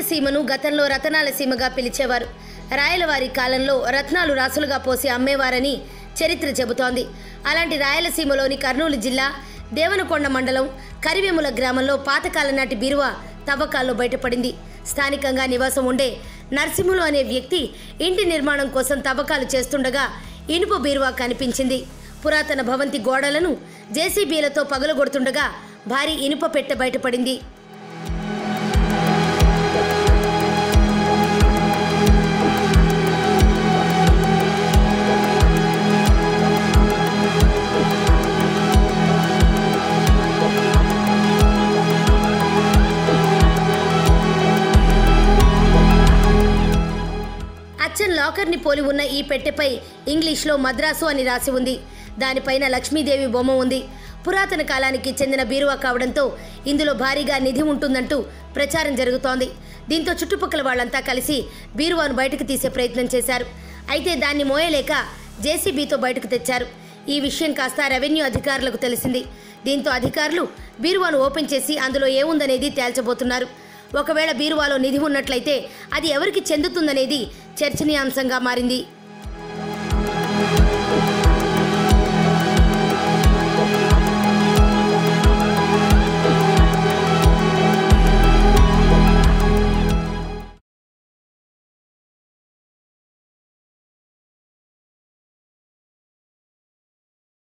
రాయలసీమను గతంలో రతనాల సీమగా పిలిచేవారు రాయలవారి కాలంలో రత్నాలు రాసులుగా పోసి అమ్మేవారని చరిత్ర చెబుతోంది అలాంటి రాయలసీమలోని కర్నూలు జిల్లా దేవనకొండ మండలం కరివెముల గ్రామంలో పాతకాలం నాటి బీరువా తవ్వకాల్లో బయటపడింది స్థానికంగా నివాసం ఉండే నరసింహులు అనే వ్యక్తి ఇంటి నిర్మాణం కోసం తవ్వకాలు చేస్తుండగా ఇనుప బీరువా కనిపించింది పురాతన భవంతి గోడలను జేసీబీలతో పగలగొడుతుండగా భారీ ఇనుప పెట్టె బయటపడింది అచ్చన్ లాకర్ని పోలి ఉన్న ఈ పెట్టెపై ఇంగ్లీష్లో మద్రాసు అని రాసి ఉంది దానిపైన లక్ష్మీదేవి బొమ్మ ఉంది పురాతన కాలానికి చెందిన బీరువా కావడంతో ఇందులో భారీగా నిధి ఉంటుందంటూ ప్రచారం జరుగుతోంది దీంతో చుట్టుపక్కల వాళ్ళంతా కలిసి బీరువాను బయటకు తీసే ప్రయత్నం చేశారు అయితే దాన్ని మోయలేక జేసీబీతో బయటకు తెచ్చారు ఈ విషయం కాస్త రెవెన్యూ అధికారులకు తెలిసింది దీంతో అధికారులు బీరువాను ఓపెన్ చేసి అందులో ఏముందనేది తేల్చబోతున్నారు ఒకవేళ బీరువాలో నిధి ఉన్నట్లయితే అది ఎవరికి చెందుతుందనేది చర్చనీయాంశంగా మారింది